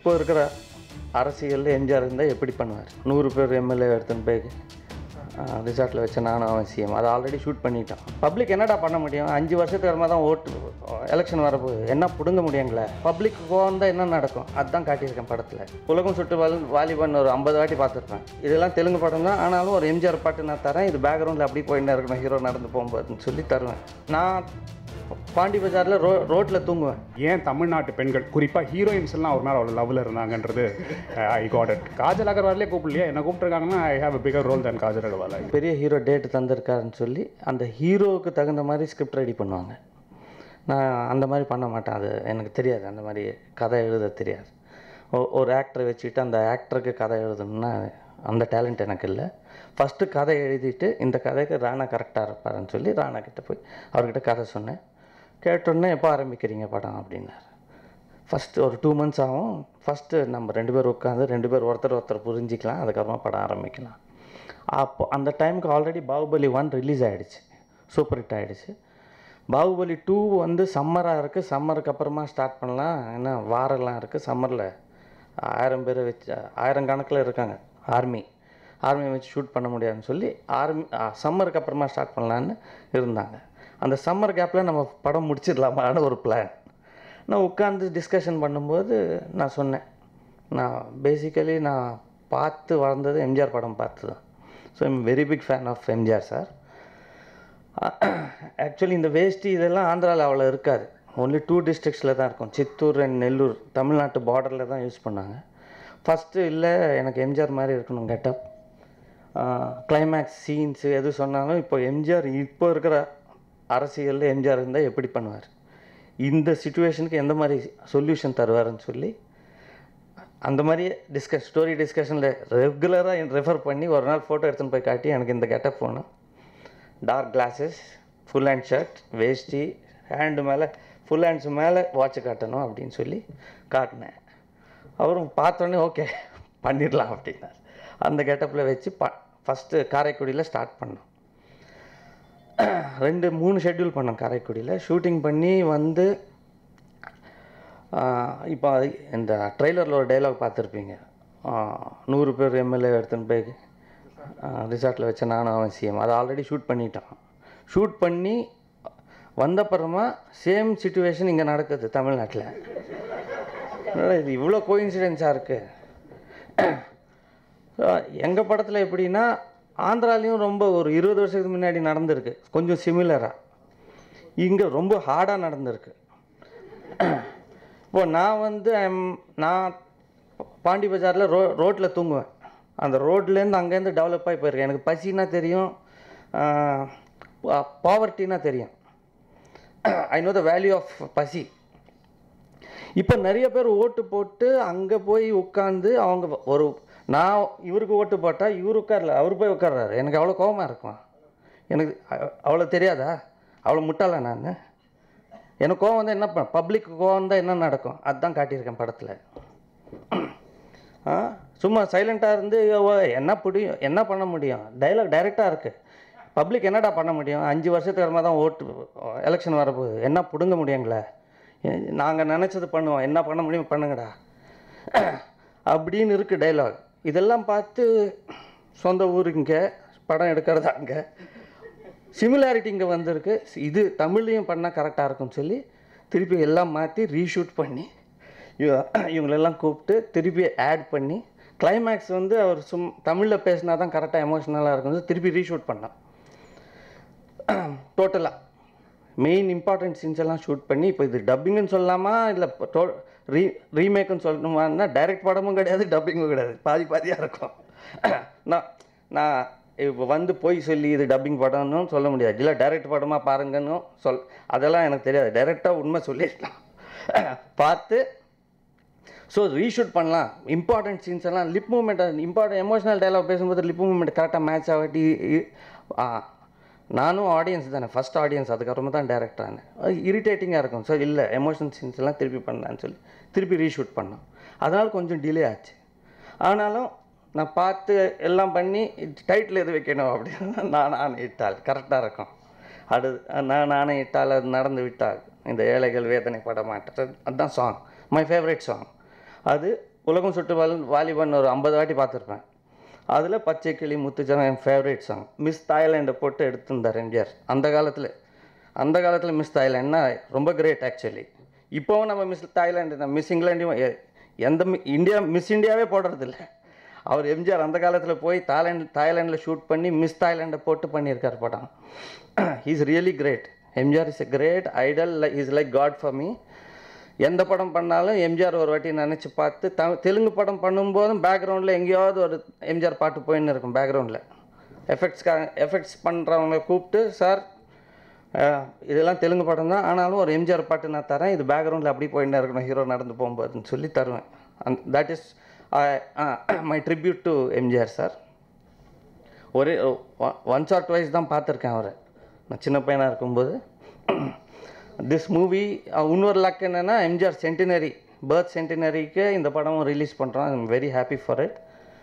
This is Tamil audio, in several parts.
இப்போ இருக்கிற அரசியலில் எம்ஜிஆர் இருந்தால் எப்படி பண்ணுவார் நூறு பேர் எம்எல்ஏ எடுத்துன்னு போய் ரிசார்ட்டில் வச்ச நானும் அவன் சிஎம் அதை ஆல்ரெடி ஷூட் பண்ணிட்டான் பப்ளிக் என்னடா பண்ண முடியும் அஞ்சு வருஷத்துக்கு அப்புறமா தான் ஓட்டு எலெக்ஷன் வரப்போகுது என்ன பிடுங்க முடியுங்களே பப்ளிக் கோவம் என்ன நடக்கும் அதுதான் காட்டியிருக்கேன் படத்தில் உலகம் சுட்டு வால் வாலிபன் ஒரு ஐம்பது வாட்டி பார்த்துருப்பேன் இதெல்லாம் தெலுங்கு படம் தான் ஆனாலும் ஒரு எம்ஜிஆர் பாட்டு நான் தரேன் இது பேக்ரவுண்டில் அப்படி போயின்னு இருக்கணும் ஹீரோ நடந்து போகும்போதுன்னு சொல்லி தருவேன் நான் பாண்டி பஜாரில் ரோ ரோட்டில் தூங்குவேன் ஏன் தமிழ்நாட்டு பெண்கள் குறிப்பாக ஹீரோயின்ஸ் எல்லாம் அவர் மேலே அவ்வளோ லவ்வில் இருந்தாங்கன்றது ஐ காட் இட் காஜல் அகர்வாலே கூப்பிடலையா என்ன கூப்பிட்டுருக்காங்கன்னா I have a bigger role than Kajal Agarwal பெரிய ஹீரோ டேட் தந்திருக்காருன்னு சொல்லி அந்த ஹீரோவுக்கு தகுந்த மாதிரி ஸ்கிரிப்ட் ரெடி பண்ணுவாங்க நான் அந்த மாதிரி பண்ண மாட்டேன் அது எனக்கு தெரியாது அந்த மாதிரி கதை எழுத தெரியாது ஒ- ஒரு ஆக்டரை வச்சுக்கிட்டு அந்த ஆக்டருக்கு கதை எழுதணும்னா அந்த டேலண்ட் எனக்கு இல்லை ஃபஸ்ட்டு கதை எழுதிட்டு இந்த கதைக்கு ராணா கரெக்டாக இருப்பாருன்னு சொல்லி ராணா கிட்ட போய் அவர்கிட்ட கதை சொன்னேன் கேட்டோன்னே எப்போ ஆரம்பிக்கிறீங்க படம் அப்படின்னாரு ஃபஸ்ட்டு ஒரு டூ மந்த்ஸ் ஆகும் ஃபஸ்ட்டு நம்ம ரெண்டு பேர் உட்காந்து ரெண்டு பேர் ஒருத்தர் ஒருத்தர் புரிஞ்சிக்கலாம் அதுக்கப்புறமா படம் ஆரம்பிக்கலாம் அப்போ அந்த டைமுக்கு ஆல்ரெடி பாகுபலி ஒன் ரிலீஸ் ஆகிடுச்சு சூப்பர் ஹிட் ஆகிடுச்சு பாகுபலி டூ வந்து சம்மராக இருக்குது சம்மருக்கு அப்புறமா ஸ்டார்ட் பண்ணலாம் ஏன்னா வாரெல்லாம் இருக்குது சம்மரில் ஆயிரம் பேர் வச்சு ஆயிரம் கணக்கில் இருக்காங்க ஆர்மி ஆர்மியை வச்சு ஷூட் பண்ண முடியாதுன்னு சொல்லி ஆர்மி சம்மருக்கு அப்புறமா ஸ்டார்ட் பண்ணலான்னு இருந்தாங்க அந்த சம்மர் கேப்பில் நம்ம படம் முடிச்சிடலாமான்னு ஒரு பிளான் நான் உட்காந்து டிஸ்கஷன் பண்ணும்போது நான் சொன்னேன் நான் பேசிக்கலி நான் பார்த்து வளர்ந்தது எம்ஜிஆர் படம் பார்த்து தான் so I'm very big fan of MGR sir actually இந்த வேஷ்டி இதெல்லாம் ஆந்திராவில் அவ்வளோ இருக்காது ஒன்லி டூ டிஸ்ட்ரிக்ஸில் தான் இருக்கும் சித்தூர் அண்ட் நெல்லூர் தமிழ்நாட்டு பார்டரில் தான் யூஸ் பண்ணாங்க ஃபஸ்ட்டு இல்லை எனக்கு எம்ஜிஆர் மாதிரி இருக்கணும் கெட்டப் கிளைமேக்ஸ் சீன்ஸு எது சொன்னாலும் இப்போ எம்ஜிஆர் இப்போ இருக்கிற அரசியலில் எம்ஜிஆர் இருந்தால் எப்படி பண்ணுவார் இந்த சுச்சுவேஷனுக்கு எந்த மாதிரி சொல்யூஷன் தருவாருன்னு சொல்லி அந்த மாதிரி டிஸ்கஸ் ஸ்டோரி டிஸ்கஷனில் ரெகுலராக ரெஃபர் பண்ணி ஒரு நாள் ஃபோட்டோ எடுத்துன்னு போய் காட்டி எனக்கு இந்த கெட்டப் போகணும் dark glasses full hand shirt வேஷ்டி ஹேண்டு மேலே ஃபுல் ஹேண்ட்ஸ் மேலே வாட்ச் காட்டணும் அப்படின்னு சொல்லி காட்டினேன் அவரும் பார்த்தோன்னே ஓகே பண்ணிடலாம் அப்படின்னார் அந்த கெட்டப்பில் வச்சு ப ஃபஸ்ட்டு காரைக்குடியில் ஸ்டார்ட் பண்ணோம் ரெண்டு மூணு ஷெட்யூல் பண்ணோம் காரைக்குடியில் ஷூட்டிங் பண்ணி வந்து இப்போ இந்த ட்ரெய்லரில் ஒரு டைலாக் பார்த்துருப்பீங்க நூறு பேர் எம்எல்ஏ எடுத்துன்னு போய் ரிசார்ட்டில் வச்ச நானும் அவன் சிஎம் அதை ஆல்ரெடி ஷூட் பண்ணிட்டான் ஷூட் பண்ணி வந்தப்புறமா சேம் சுச்சுவேஷன் இங்கே நடக்குது தமிழ்நாட்டில் என்னடா இது இவ்வளோ கோயின்சிடென்ஸாக இருக்குது எங்கள் படத்தில் எப்படின்னா ஆந்திராலையும் ரொம்ப ஒரு இருபது வருஷத்துக்கு முன்னாடி நடந்திருக்கு கொஞ்சம் சிமிலராக இங்கே ரொம்ப ஹார்டாக நடந்திருக்கு இப்போ நான் வந்து I'm- நான் பாண்டி பஜாரில் ரோ ரோட்டில் தூங்குவேன் அந்த ரோட்லேருந்து அங்கேருந்து டெவலப் ஆகி போயிருக்கேன் எனக்கு பசினா தெரியும் பாவர்ட்டினா தெரியும் I know the value of பசி இப்போ நிறைய பேர் ஓட்டு போட்டு அங்கே போய் உட்காந்து அவங்க ஒரு நான் இவருக்கு ஓட்டு போட்டால் இவர் உட்காரல அவர் போய் உட்கார்றாரு எனக்கு அவ்வளோ கோபமாக இருக்கும் எனக்கு அ- அவ்வளோ தெரியாதா அவ்வளோ முட்டாளா நான் எனக்கு கோவம் வந்து என்ன பண்ண பப்ளிக் கோவம் தான் என்ன நடக்கும் அதுதான் காட்டியிருக்கேன் படத்தில் ஆ சும்மா சைலண்ட்டாக இருந்து ஓ, என்ன முடியும் என்ன பண்ண முடியும் டைலாக் டைரெக்டாக இருக்குது பப்ளிக் என்னடா பண்ண முடியும் அஞ்சு வருஷத்துக்கு அப்புறமா தான் ஓட்டு எலெக்ஷன் வரப்போகுது என்ன பிடுங்க முடியுங்களே நாங்கள் நினச்சது பண்ணுவோம் என்ன பண்ண முடியும் பண்ணுங்கடா அப்படின்னு இருக்குது டைலாக் இதெல்லாம் பார்த்து சொந்த ஊர் இங்கே படம் எடுக்கிறது அங்கே சிமிலாரிட்டி இங்கே வந்திருக்கு இது தமிழ்லையும் பண்ணால் கரெக்டாக இருக்கும்னு சொல்லி திருப்பி எல்லாம் மாற்றி ரீஷூட் பண்ணி இவ- இவங்களெல்லாம் கூப்பிட்டு திருப்பி ஆட் பண்ணி கிளைமேக்ஸ் வந்து அவர் சும் தமிழில் பேசினா தான் கரெக்டாக எமோஷ்னலாக இருக்கும் சொல்லி திருப்பி ரீஷூட் பண்ணோம் டோட்டலாக மெயின் இம்பார்ட்டன்ட் சீன்ஸ் எல்லாம் ஷூட் பண்ணி இப்போ இது டப்பிங்குன்னு சொல்லலாமா இல்லை டோ ரீ ரீமேக்குன்னு சொல்லணுமான்னா டைரக்ட் படமும் கிடையாது டப்பிங்கும் கிடையாது பாதி பாதியாக இருக்கும் நான் நான் இப்போ வந்து போய் சொல்லி இது டப்பிங் படம்னு சொல்ல முடியாது இல்லை டைரக்ட் படமாக பாருங்கன்னு சொல் அதெல்லாம் எனக்கு தெரியாது டைரெக்டாக உண்மை சொல்லிடலாம் பார்த்து ஸோ ரீஷூட் பண்ணலாம் இம்பார்ட்டன்ட் சீன்ஸ் எல்லாம் lip movement important emotional dialogue பேசும்போது லிப் மூமெண்ட் கரெக்டாக மேட்ச் ஆகட்டி ஆ, நானும் ஆடியன்ஸ் தானே ஃபஸ்ட் ஆடியன்ஸ் அதுக்கப்புறமா தான் டேரக்டர் ஆனேன் அது இரிட்டேட்டிங்காக இருக்கும் ஸோ இல்லை எமோஷனல் சீன்ஸ் எல்லாம் திருப்பி பண்ணலான்னு சொல்லி திருப்பி ரீஷூட் பண்ணோம் அதனால் கொஞ்சம் டிலே ஆச்சு ஆனாலும் நான் பார்த்து எல்லாம் பண்ணி டைட்டில் எது வைக்கணும் அப்படின்னு நான் நான் இட்டால் கரெக்டாக இருக்கும் அது நான் நானே இட்டால் அது நடந்து விட்டால் இந்த ஏழைகள் வேதனை பட மாட்டேன் அதுதான் சாங் மை ஃபேவரட் சாங் அது உலகம் சுட்டு வாலி வாலிபன் ஒரு ஐம்பது வாட்டி பார்த்துருப்பேன் அதில் பச்சை கிளி முத்துச்சரம் என் ஃபேவரேட் சாங் மிஸ் தாய்லாண்டை போட்டு எடுத்திருந்தார் எம்ஜிஆர் அந்த காலத்தில் அந்த காலத்தில் மிஸ் தாய்லாண்ட்னா ரொம்ப கிரேட் ஆக்சுவலி இப்போவும் நம்ம மிஸ் தாய்லாண்டு மிஸ் இங்கிலாண்டையும் எ- எந்த மி- இந்தியா மிஸ் இந்தியாவே போடுறதில்ல அவர் எம்ஜிஆர் அந்த காலத்தில் போய் தாய்லாந்து தாய்லாண்டில் ஷூட் பண்ணி மிஸ் தாய்லாண்டை போட்டு பண்ணியிருக்கார் படம் is really great MGR is a great idol is like God for me எந்த படம் பண்ணாலும் எம்ஜிஆர் ஒரு வாட்டி நினச்சி பார்த்து த தெலுங்கு படம் பண்ணும்போதும் பேக்ரவுண்டில் எங்கேயாவது ஒரு எம்ஜிஆர் பாட்டு போயின்னு இருக்கும் பேக்ரவுண்டில் எஃபெக்ட்ஸ்க்கா எஃபெக்ட்ஸ் பண்ணுறவங்கள கூப்பிட்டு சார் அஹ், இதெல்லாம் தெலுங்கு படம் தான் ஆனாலும் ஒரு எம்ஜிஆர் பாட்டு நான் தரேன் இது பேக்ரவுண்டில் அப்படி போயின்னு இருக்கணும் ஹீரோ நடந்து போகும்போதுன்னு சொல்லி தருவேன் and that is my tribute to MGR sir ஒரே ஒன்ஸ் ஆர் ட்வைஸ் தான் பார்த்துருக்கேன் அவரை நான் சின்ன பையனாக இருக்கும்போது திஸ் மூவி இன்னொரு லக் என்னென்னா எம்ஜிஆர் சென்டினரி பர்த் சென்டினரிக்கு இந்த படமும் ரிலீஸ் பண்ணுறோம் I'm very happy for it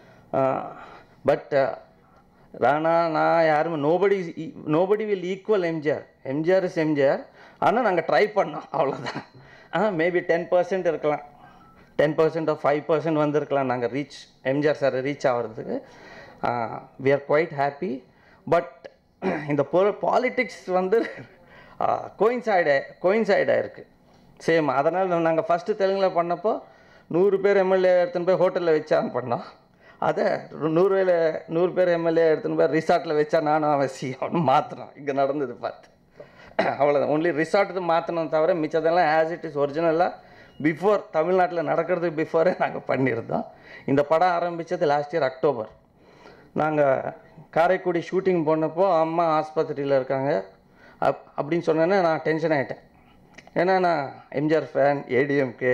but Rana நான் யாருமே nobody nobody will equal MGR MGR is MGR ஆனால் நாங்கள் ட்ரை பண்ணோம் அவ்வளோதான் ஆ மேபி டென் பர்சன்ட் இருக்கலாம் டென் பர்சன்ட் ஃபைவ் பர்சன்ட் வந்திருக்கலாம் நாங்கள் ரீச் எம்ஜிஆர் சார் ரீச் ஆகிறதுக்கு we are quite happy but இந்த பாலிட்டிக்ஸ் வந்து கோயின்சைடு கோயின்சைடாக இருக்குது சேம் அதனால் நாங்கள் ஃபஸ்ட்டு தெலுங்கில் பண்ணப்போ நூறு பேர் எம்எல்ஏ எடுத்துன்னு போய் ஹோட்டலில் வச்சான்னு பண்ணோம் அதை நூறு வேலை நூறு பேர் எம்எல்ஏ எடுத்துன்னு போய் ரிசார்ட்டில் வச்சா நானும் அவன் சி அவனு மாற்றினோம் இங்கே நடந்தது பார்த்து அவ்வளோதான் ஒன்லி ரிசார்ட்டு மாற்றணும் தவிர மிச்சதெல்லாம் ஆஸ் இட் இஸ் ஒரிஜினலாக பிஃபோர் தமிழ்நாட்டில் நடக்கிறதுக்கு பிஃபோரே நாங்கள் பண்ணியிருந்தோம் இந்த படம் ஆரம்பித்தது லாஸ்ட் இயர் அக்டோபர் நாங்கள் காரைக்குடி ஷூட்டிங் போனப்போ அம்மா ஆஸ்பத்திரியில் இருக்காங்க அப் அப்படின்னு சொன்னோன்னே நான் டென்ஷன் ஆகிட்டேன் ஏன்னா நான் எம்ஜிஆர் ஃபேன் ஏடிஎம்கே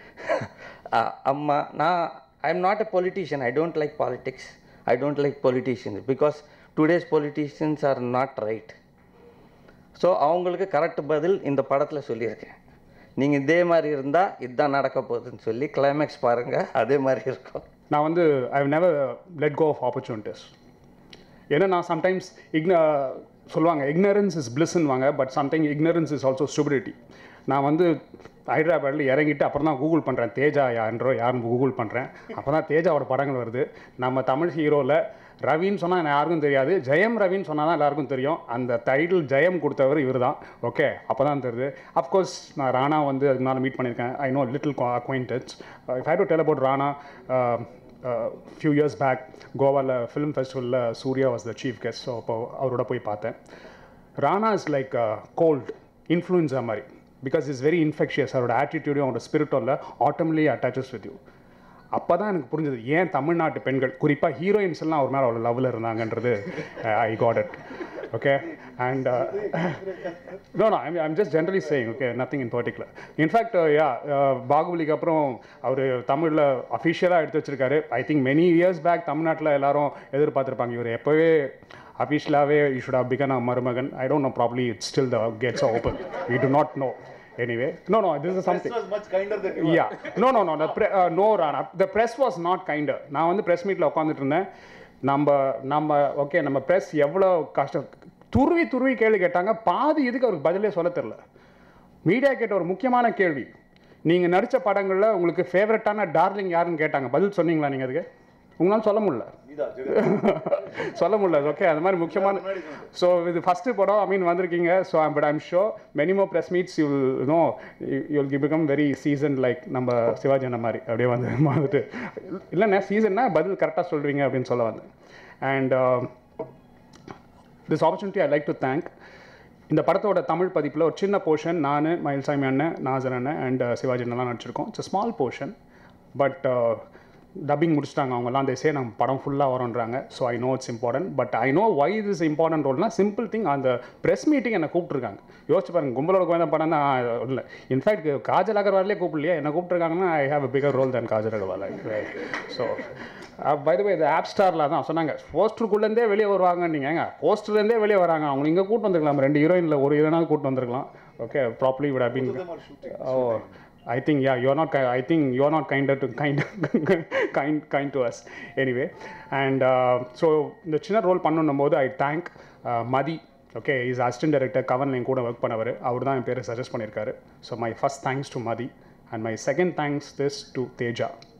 அம்மா நான் I am not a politician I don't like politics I don't like politicians because today's politicians are not right so அவங்களுக்கு கரெக்ட் பதில் இந்த படத்தில் சொல்லியிருக்கேன் நீங்கள் இதே மாதிரி இருந்தால் இதுதான் நடக்க போகுதுன்னு சொல்லி கிளைமேக்ஸ் பாருங்கள் அதே மாதிரி இருக்கும் நான் வந்து I never let go of opportunities ஏன்னா நான் சம்டைம்ஸ் இக்ன சொல்லுவாங்க ignorance இஸ் பிளிஸ்ன்னுவாங்க but sometime ignorance is also stupidity நான் வந்து ஹைதராபாத்தில் இறங்கிட்டு அப்புறம் தான் கூகுள் பண்ணுறேன் தேஜா யான்றோ யாருன்னு கூகுள் பண்ணுறேன் அப்போ தான் தேஜாவோட படங்கள் வருது நம்ம தமிழ் ஹீரோவில் ரவின்னு சொன்னால் எனக்கு யாருக்கும் தெரியாது ஜெயம் ரவின்னு சொன்னால் தான் எல்லாருக்கும் தெரியும் அந்த டைட்டில் ஜெயம் கொடுத்தவர் இவர் தான் ஓகே அப்போ தான் தெரியுது அஃப்கோர்ஸ் நான் ராணா வந்து அதுக்கு முன்னால் மீட் பண்ணியிருக்கேன் I know little acquaintance if I to tell about Rana few years back கோவாவில் ஃபிலிம் ஃபெஸ்டிவலில் Suriya was the chief guest so அப்போ அவரோட போய் பார்த்தேன் Rana is like cold influenza மாதிரி பிகாஸ் இஸ் வெரி இன்ஃபெக்ஷியஸ் அவரோட ஆட்டிடியூடும் அவரோட ஸ்பிரிட்டோட ஆட்டோம்லி அட்டாச்சஸ் வித் யூ அப்போ தான் எனக்கு புரிஞ்சது ஏன் தமிழ்நாட்டு பெண்கள் குறிப்பாக ஹீரோயின்ஸ் எல்லாம் அவர் மேலே அவ்வளோ லவ்வில் இருந்தாங்கன்றது I got it okay and no no I'm I'm just generally saying okay nothing in particular in fact yeah பாகுபலிக்கு அப்புறம் அவர் தமிழில் அஃபிஷியலாக எடுத்து வச்சிருக்காரு I think many years back தமிழ்நாட்டில் எல்லாரும் எதிர்பார்த்துருப்பாங்க இவர் எப்போவே அஃபிஷியலாகவே you should have begun a மருமகன் I don't know probably it's still the gates open we do not know anyway no no this is something was much kinder than you yeah no no no no Rana the press was not kinder நான் வந்து ப்ரெஸ் மீட்டில் உட்காந்துட்டு இருந்தேன் நம்ம நம்ம ஓகே நம்ம ப்ரெஸ் எவ்வளோ கஷ்டம் துருவி துருவி கேள்வி கேட்டாங்க பாதி இதுக்கு அவருக்கு பதிலே சொல்ல தெரில மீடியா கேட்ட ஒரு முக்கியமான கேள்வி நீங்கள் நடித்த படங்களில் உங்களுக்கு ஃபேவரட்டான டார்லிங் யாருன்னு கேட்டாங்க பதில் சொன்னீங்களா நீங்கள் அதுக்கு உங்களால் சொல்ல முடியல நீதா ஜெகன் சொல்ல முடியல ஓகே அது மாதிரி முக்கியமான ஸோ இது ஃபஸ்ட்டு படம் ஐ மீன் வந்திருக்கீங்க so but I'm so many more press meets you know you'll கி பிகம் வெரி சீசன் லைக் நம்ம சிவாஜி அண்ணா மாதிரி அப்படியே வந்து வந்துட்டு இல்லைண்ணே சீசன்னா பதில் கரெக்டாக சொல்கிறீங்க அப்படின்னு சொல்ல வந்தேன் and this opportunity I like to thank இந்த படத்தோட தமிழ் பதிப்பில் ஒரு சின்ன போர்ஷன் நான் மயில்சாமி அண்ணன் நாசர் அண்ணன் அண்ட் சிவாஜி அண்ணன்லாம் நடிச்சிருக்கோம் it's small portion but dubbing முடிச்சிட்டாங்க அவங்கலாம் தேசே நம்ம படம் ஃபுல்லாக வரும்ன்றாங்க so I know it's important but I know why is important ரோல்னா சிம்பிள் திங் அந்த ப்ரெஸ் மீட்டிங் என்னை கூப்பிட்ருக்காங்க யோசிச்சு பாருங்க கும்பலோட கோயந்த படம் தான் இல்லை இன்ஃபேக்ட் காஜல் அகர்வாலே கூப்பிடலையா என்ன கூப்பிட்ருக்காங்கன்னா I have a bigger role than Kajal Agarwal so by the way இந்த ஆப் ஸ்டாரில் தான் சொன்னாங்க போஸ்டருக்குள்ளேருந்தே வெளியே வருவாங்க நீங்கள் ஏங்க போஸ்டர்லேருந்தே வெளியே வராங்க அவங்க இங்கே கூட்டு வந்திருக்கலாம் ரெண்டு ஹீரோயினில் ஒரு ஹீரோனாவது கூட்டு வந்திருக்கலாம் okay probably we'd have been oh I think yeah, you're not. ki- I think you're not kinder to kind kind kind to us anyway. And uh, so இந்த சின்ன ரோல் பண்ணும் போது I thank Mathi okay is assistant director கவன் என் கூட ஒர்க் பண்ணவர் அவர் தான் என் பேரை சஜஸ்ட் பண்ணியிருக்காரு so my first thanks to Mathi and my second thanks this to Teja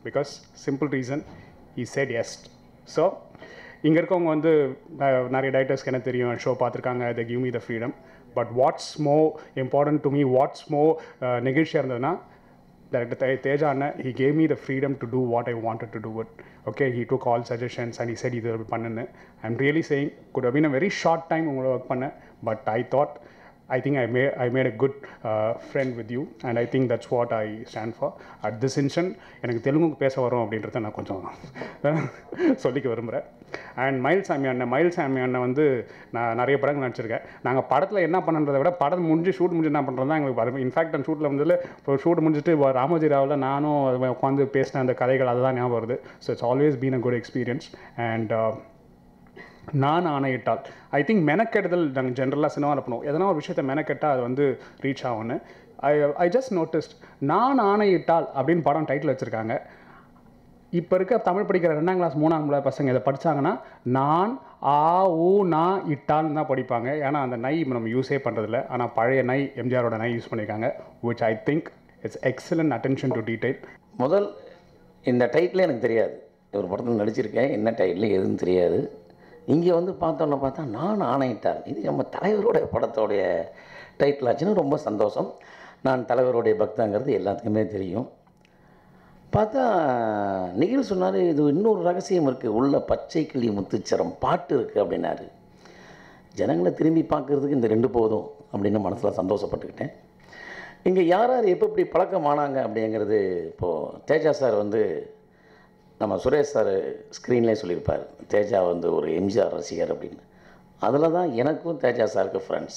because simple reason he said yes so இங்கே இருக்கவங்க வந்து அஹ், நிறைய டைரக்டர்ஸ்க்கு என்ன தெரியும் ஷோ பார்த்துருக்காங்க they give me the freedom but what's more important to me what's more நெகிழ்ச்சியாக இருந்ததுன்னா director Te- Teja Anna, he gave me the freedom to do what I wanted to do it. Okay, he took all suggestions and he said இது பண்ணுன்னு I'm really saying could have been a very short time உங்களோட ஒர்க் பண்ணேன் but I thought I think I made I made a good uh, friend with you and I think that's what I stand for. At this instant எனக்கு தெலுங்கு பேச வரும் அப்படின்றத நான் கொஞ்சம் சொல்லிக்க விரும்புகிறேன் அண்ட் மயில் சாமி அண்ணன் மயில் சாமி அண்ணன் வந்து நான் நிறைய படங்கள் நடிச்சிருக்கேன் நாங்கள் படத்தில் என்ன பண்ணுறதை விட படம் முடிஞ்சு ஷூட் முடிஞ்சு என்ன பண்ணுறது தான் எங்களுக்கு இன்ஃபேக்ட் அந்த ஷூட்டில் வந்து இப்போ ஷூட் முடிஞ்சுட்டு வ- ராமோஜி ராவில் நானும் உட்காந்து பேசின அந்த கதைகள் அதுதான் ஞாபகம் வருது so it's always been a good experience and Naan Aanaiyittal I think மெனக்கெடுதல் நாங்கள் ஜென்ரலாக சினிமாவில் பண்ணுவோம் எதனா ஒரு விஷயத்தை மெனக்கெட்டால் அது வந்து ரீச் ஆகும்னு ஐ ஐ ஜஸ்ட் நோட்டிஸ்ட் நான் ஆணையிட்டால் அப்படின்னு படம் டைட்டில் வச்சுருக்காங்க இப்போ இருக்க தமிழ் படிக்கிற ரெண்டாம் கிளாஸ் மூணாம் கிளாஸ் பசங்க இதை படிச்சாங்கன்னா நான் ஆ ஊ நா இட்டால்னு தான் படிப்பாங்க ஏன்னா அந்த நை இப்ப நம்ம யூஸே பண்ணுறதில்ல ஆனால் பழைய நை எம்ஜிஆரோட நை யூஸ் பண்ணியிருக்காங்க which I think it's excellent attention to detail முதல் இந்த டைட்டில் எனக்கு தெரியாது ஒரு படத்தில் நடிச்சிருக்கேன் என்ன டைட்டில் எதுவும் தெரியாது இங்கே வந்து பார்த்தோன்னு பார்த்தா நான் ஆணையிட்டார் இது நம்ம தலைவரோட படத்தோடைய டைட்டில் ஆச்சுன்னா ரொம்ப சந்தோஷம் நான் தலைவருடைய பக்தங்கிறது எல்லாத்துக்குமே தெரியும் பார்த்தா நிகில் சொன்னார் இது இன்னொரு ரகசியம் இருக்குது உள்ள பச்சை கிளி முத்துச்சரம் பாட்டு இருக்குது அப்படின்னாரு ஜனங்களை திரும்பி பார்க்குறதுக்கு இந்த ரெண்டு போதும் அப்படின்னு மனசில் சந்தோஷப்பட்டுக்கிட்டேன் இங்கே யார் யார் எப்போ இப்படி பழக்கமானாங்க அப்படிங்கிறது இப்போது தேஜா சார் வந்து நம்ம சுரேஷ் சார் ஸ்க்ரீன்லேயே சொல்லியிருப்பார் தேஜா வந்து ஒரு எம்ஜிஆர் ரசிகர் அப்படின்னு அதில் தான் எனக்கும் தேஜா சாருக்கு ஃப்ரெண்ட்ஸ்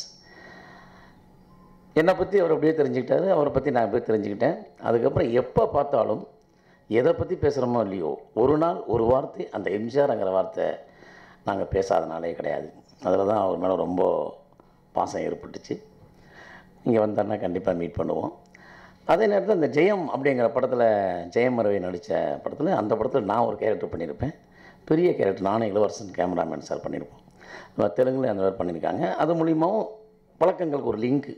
என்னை பற்றி அவர் அப்படியே தெரிஞ்சுக்கிட்டாரு அவரை பற்றி நான் அப்படியே தெரிஞ்சுக்கிட்டேன் அதுக்கப்புறம் எப்போ பார்த்தாலும் எதை பற்றி பேசுகிறோமோ இல்லையோ ஒரு நாள் ஒரு வார்த்தை அந்த எம்ஜிஆர்ங்கிற வார்த்தை நாங்கள் பேசாதனாலே கிடையாது அதில் தான் அவர் மேலே ரொம்ப பாசம் ஏற்பட்டுச்சு இங்கே வந்தாருன்னா கண்டிப்பாக மீட் பண்ணுவோம் அதே நேரத்தில் இந்த ஜெயம் அப்படிங்கிற படத்தில் ஜெயம் ரவி நடித்த படத்தில் அந்த படத்தில் நான் ஒரு கேரக்டர் பண்ணியிருப்பேன் பெரிய கேரக்டர் நானே இளவரசன் கேமராமேன் சார் பண்ணியிருப்போம் நம்ம தெலுங்குல அந்த மாதிரி பண்ணியிருக்காங்க அது மூலியமாகவும் பழக்கங்களுக்கு ஒரு லிங்க்கு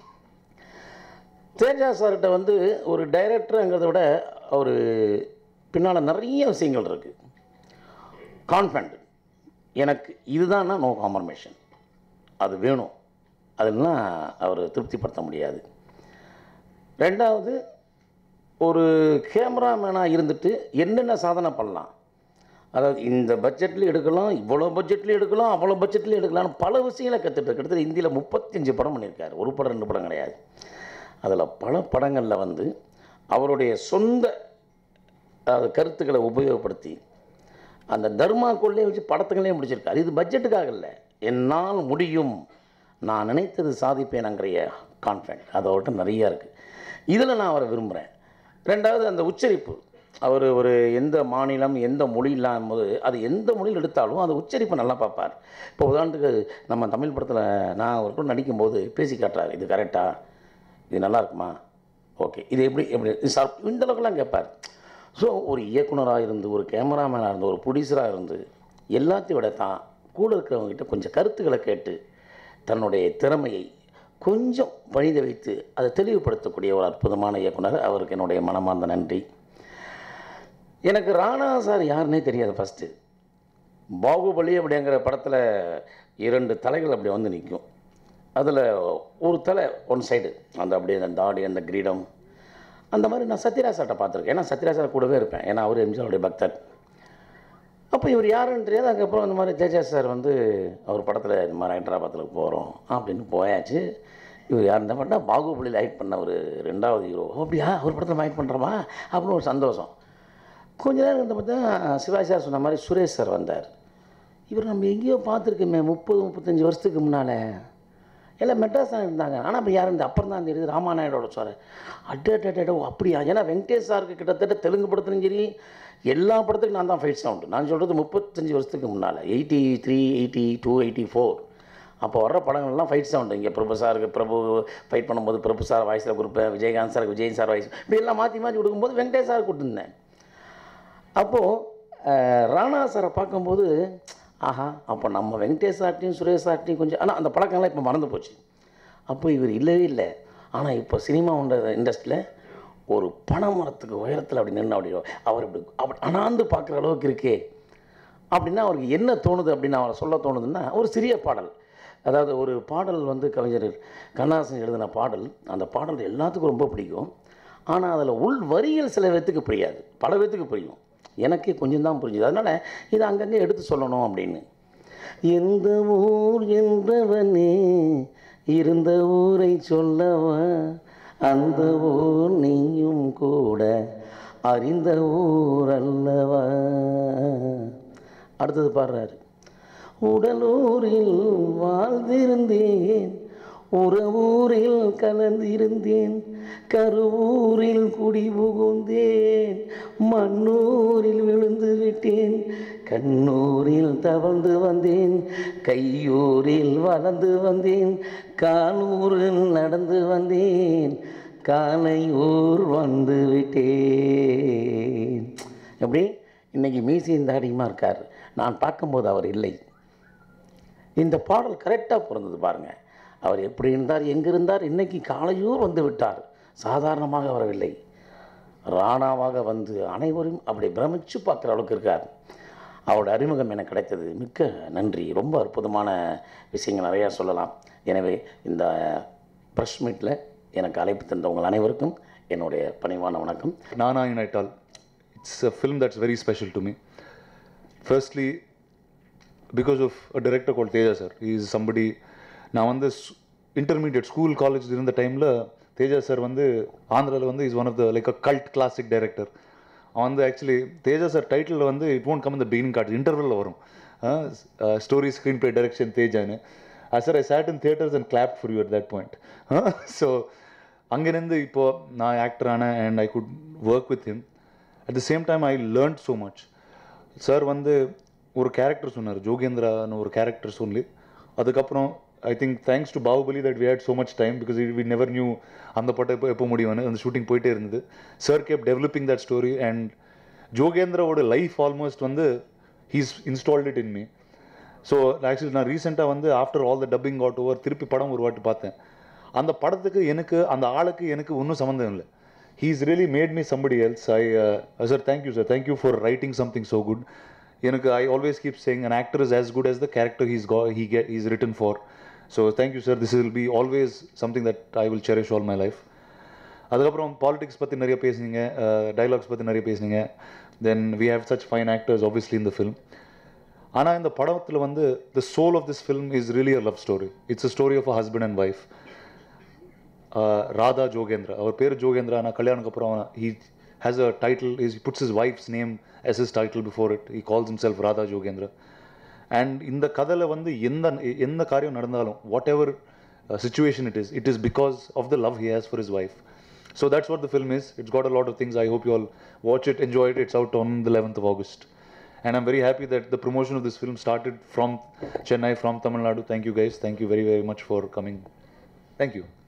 தேஜா சார்கிட்ட வந்து ஒரு டைரக்டருங்கிறத விட அவர் பின்னால் நிறைய விஷயங்கள் இருக்குது கான்ஃபிடண்ட் எனக்கு இதுதான்னா நோ காம்பர்மேஷன் அது வேணும் அதெல்லாம் அவர் திருப்திப்படுத்த முடியாது ரெண்டாவது ஒரு கேமராமேனாக இருந்துட்டு என்னென்ன சாதனை பண்ணலாம் அதாவது இந்த பட்ஜெட்லேயும் எடுக்கலாம் இவ்வளோ பட்ஜெட்லேயும் எடுக்கலாம் அவ்வளோ பட்ஜெட்லேயும் எடுக்கலாம்னு பல விஷயங்களை கற்றுட்டு கிட்டத்தட்ட இந்தியில் முப்பத்தஞ்சு படம் பண்ணியிருக்காரு ஒரு படம் ரெண்டு படம் கிடையாது அதில் பல படங்களில் வந்து அவருடைய சொந்த அதாவது கருத்துக்களை உபயோகப்படுத்தி அந்த தர்மாக்குள்ளே வச்சு படத்துங்களே முடிச்சிருக்காரு இது பட்ஜெட்டுக்காக இல்லை என்னால் முடியும் நான் நினைத்தது சாதிப்பேனுங்கிற கான்ஃபிடென்ட் அதோட நிறையா இருக்குது இதில் நான் அவரை விரும்புகிறேன் ரெண்டாவது அந்த உச்சரிப்பு அவர் ஒரு எந்த மாநிலம் எந்த மொழி இல்லாம போது அது எந்த மொழியில் எடுத்தாலும் அந்த உச்சரிப்பை நல்லா பார்ப்பார் இப்போ உதாரணத்துக்கு நம்ம தமிழ் படத்தில் நான் ஒரு கூட நடிக்கும்போது பேசி காட்டுறாரு இது கரெக்டா இது நல்லா இருக்குமா ஓகே இது எப்படி எப்படி இது சார் இந்த அளவுக்குலாம் கேட்பார் ஸோ ஒரு இயக்குனராக இருந்து ஒரு கேமராமேனாக இருந்து ஒரு ப்ரொடியூசராக இருந்து எல்லாத்தையும் விட தான் கூட இருக்கிறவங்ககிட்ட கொஞ்சம் கருத்துக்களை கேட்டு தன்னுடைய திறமையை கொஞ்சம் பணித வைத்து அதை தெளிவுபடுத்தக்கூடிய ஒரு அற்புதமான இயக்குனர் அவருக்கு என்னுடைய மனமார்ந்த நன்றி எனக்கு ராணா சார் யாருன்னே தெரியாது ஃபஸ்ட்டு பாகுபலி அப்படிங்கிற படத்தில் இரண்டு தலைகள் அப்படி வந்து நிற்கும் அதில் ஒரு தலை ஒன் சைடு அந்த அப்படியே அந்த தாடி அந்த கிரீடம் அந்த மாதிரி நான் சத்யராஜ் சார்ட்ட பார்த்துருக்கேன் ஏன்னா சத்யராஜ் சார் கூடவே இருப்பேன் ஏன்னா அவர் எம்ஜிஆருடைய பக்தர் அப்போ இவர் யாருன்னு தெரியாது அதுக்கப்புறம் இந்த மாதிரி தேஜா சார் வந்து அவர் படத்தில் இந்த மாதிரி ஹைதராபாத்தில் போகிறோம் அப்படின்னு போயாச்சு இவர் யார் இந்த பண்ணால் பாகுபலியில் ஆக்ட் பண்ண ஒரு ரெண்டாவது ஹீரோ அப்படியா அவர் படத்தில் ஆக்ட் பண்ணுறோமா அப்படின்னு ஒரு சந்தோஷம் கொஞ்ச நேரம் இருந்து பார்த்தா சிவாஜி சார் சொன்ன மாதிரி சுரேஷ் சார் வந்தார் இவர் நம்ம எங்கேயோ பார்த்துருக்கோமே முப்பது முப்பத்தஞ்சு வருஷத்துக்கு முன்னால் எல்லாம் மெட்ராஸ் தான் இருந்தாங்க ஆனால் இப்போ யார் இந்த அப்புறம் தான் தெரியுது ராமாநாயுடோட சார் அட்டோ அப்படியா ஏன்னா வெங்கடேஷ் சாருக்கு கிட்டத்தட்ட தெலுங்கு படத்துலையும் சரி எல்லா படத்துக்கும் நான் தான் ஃபைட் சவுண்டு நான் சொல்கிறது முப்பத்தஞ்சு வருஷத்துக்கு முன்னால் eighty three eighty two eighty four அப்போ வர்ற படங்கள்லாம் ஃபைட் சவுண்டு இங்கே பிரபு சாருக்கு பிரபு ஃபைட் பண்ணும்போது பிரபு சார் வாய்ஸில் கொடுப்பேன் விஜயகாந்த் சாருக்கு விஜய் சார் வாய்ஸ் இப்படி எல்லாம் மாற்றி மாற்றி கொடுக்கும்போது வெங்கடேஷ் சார் கொடுத்துருந்தேன் அப்போது ராணா சாரை பார்க்கும்போது ஆஹா அப்போ நம்ம வெங்கடேஷ் சார்ட்டையும் சுரேஷ் சார்ட்டையும் கொஞ்சம் ஆனால் அந்த பழக்கம்லாம் இப்போ மறந்து போச்சு அப்போ இவர் இல்லவே இல்லை ஆனால் இப்போ சினிமா உண்ட இண்டஸ்ட்ரியில் ஒரு பனைமரத்துக்கு உயரத்தில் அப்படி நின்று அப்படி அவர் இப்படி அப்படி அனாந்து பார்க்குற அளவுக்கு இருக்கே அப்படின்னா அவருக்கு என்ன தோணுது அப்படின்னு அவரை சொல்ல தோணுதுன்னா ஒரு சிறிய பாடல் அதாவது ஒரு பாடல் வந்து கவிஞர் கண்ணாசன் எழுதின பாடல் அந்த பாடல் எல்லாத்துக்கும் ரொம்ப பிடிக்கும் ஆனால் அதில் உள் வரிகள் சில பேர்த்துக்கு புரியாது பல பேர்த்துக்கு புரியும் எனக்கே கொஞ்சம் தான் புரிஞ்சுது அதனால் இதை அங்கங்கே எடுத்து சொல்லணும் அப்படின்னு எந்த ஊர் என்றவனே இருந்த ஊரை சொல்லவா அந்த ஊர் நீயும் கூட அறிந்த ஊர் அல்லவா அடுத்தது பாடுறாரு உடலூரில் வாழ்ந்திருந்தேன் உறவூரில் கலந்திருந்தேன் கருவூரில் குடி புகுந்தேன் மண்ணூரில் விழுந்து விட்டேன் கண்ணூரில் தவழ்ந்து வந்தேன் கையூரில் வளர்ந்து வந்தேன் காலூரில் நடந்து வந்தேன் காலையூர் வந்து விட்டேன் எப்படி இன்னைக்கு மீசியின் தாடியுமா இருக்கார் நான் பார்க்கும்போது அவர் இல்லை இந்த பாடல் கரெக்டாக பிறந்தது பாருங்கள் அவர் எப்படி இருந்தார் எங்கே இருந்தார் இன்னைக்கு காலையூர் வந்து விட்டார் சாதாரணமாக வரவில்லை ராணாவாக வந்து அனைவரும் அப்படி பிரமிச்சு பார்க்குற அளவுக்கு இருக்கார் அவரோட அறிமுகம் எனக்கு கிடைத்தது மிக்க நன்றி ரொம்ப அற்புதமான விஷயங்கள் நிறையா சொல்லலாம் எனவே இந்த ப்ரெஸ் மீட்டில் எனக்கு அழைப்பு தந்தவங்கள் அனைவருக்கும் என்னுடைய பணிவான வணக்கம் Nana in Ital. It's a film that's very special to me. Firstly, because of a director called Teja sir. He is somebody நான் வந்து இன்டர்மீடியட் ஸ்கூல் காலேஜ் இருந்த டைமில் தேஜா சார் வந்து ஆந்திராவில் வந்து is one of the like a cult classic director அவன் வந்து ஆக்சுவலி தேஜா சார் டைட்டில் வந்து இட் ஒன்ட் கம் இந்த பிகினிங் கார்டு இன்டர்வலில் வரும் ஸ்டோரி ஸ்க்ரீன் பிளே டைரக்ஷன் தேஜான்னு sir I sat in theatres and clap for you at that point so அங்கேருந்து இப்போ நான் ஆக்டர் ஆனேன் and I could work with him at the same time I learn so much sir வந்து ஒரு கேரக்டர் சொன்னார் ஜோகேந்திரான்னு ஒரு கேரக்டர் சொல்லி அதுக்கப்புறம் I think thanks to Baahubali that we had so much time because we never knew அந்த படம் எப்போ எப்போ முடியும்னு அந்த ஷூட்டிங் போயிட்டே இருந்தது sir kept developing that story and ஜோகேந்திராவோட லைஃப் ஆல்மோஸ்ட் வந்து he's installed it in me so actually நான் ரீசெண்டாக வந்து after all the dubbing add over திருப்பி படம் ஒரு வாட்டி பார்த்தேன் அந்த படத்துக்கு எனக்கு அந்த ஆளுக்கு எனக்கு ஒன்றும் சம்மந்தம் இல்லை he's really made me somebody else I sir thank you sir thank you for writing something so good எனக்கு I always keep saying an actor is as good as the character he's கா he get he's written for so thank you sir this will be always something that I will cherish all my life அதுக்கப்புறம் பாலிடிக்ஸ் பற்றி நிறைய பேசுனீங்க டைலாக்ஸ் பற்றி நிறைய பேசுனீங்க then we have such fine actors obviously இந்த ஃபிலிம் ஆனால் இந்த படத்தில் வந்து the soul of this film is really a love story it's a story of a husband and wife Radha Jogendra அவர் பேர் ஜோகேந்திரா ஆனால் கல்யாணத்துக்கு அப்புறம் he has a title is puts his wife's name as his title before it he calls himself Radha Jogendra and இந்த கதையில் வந்து எந்த எந்த காரியம் நடந்தாலும் whatever situation it is it is because of the love he has for his wife so that's what the film is it's got a lot of things I hope you all watch it enjoy it it's out on the eleventh of August And I'm very happy that the promotion of this film started from Chennai, from Tamil Nadu. Thank you guys. Thank you very, very much for coming. Thank you.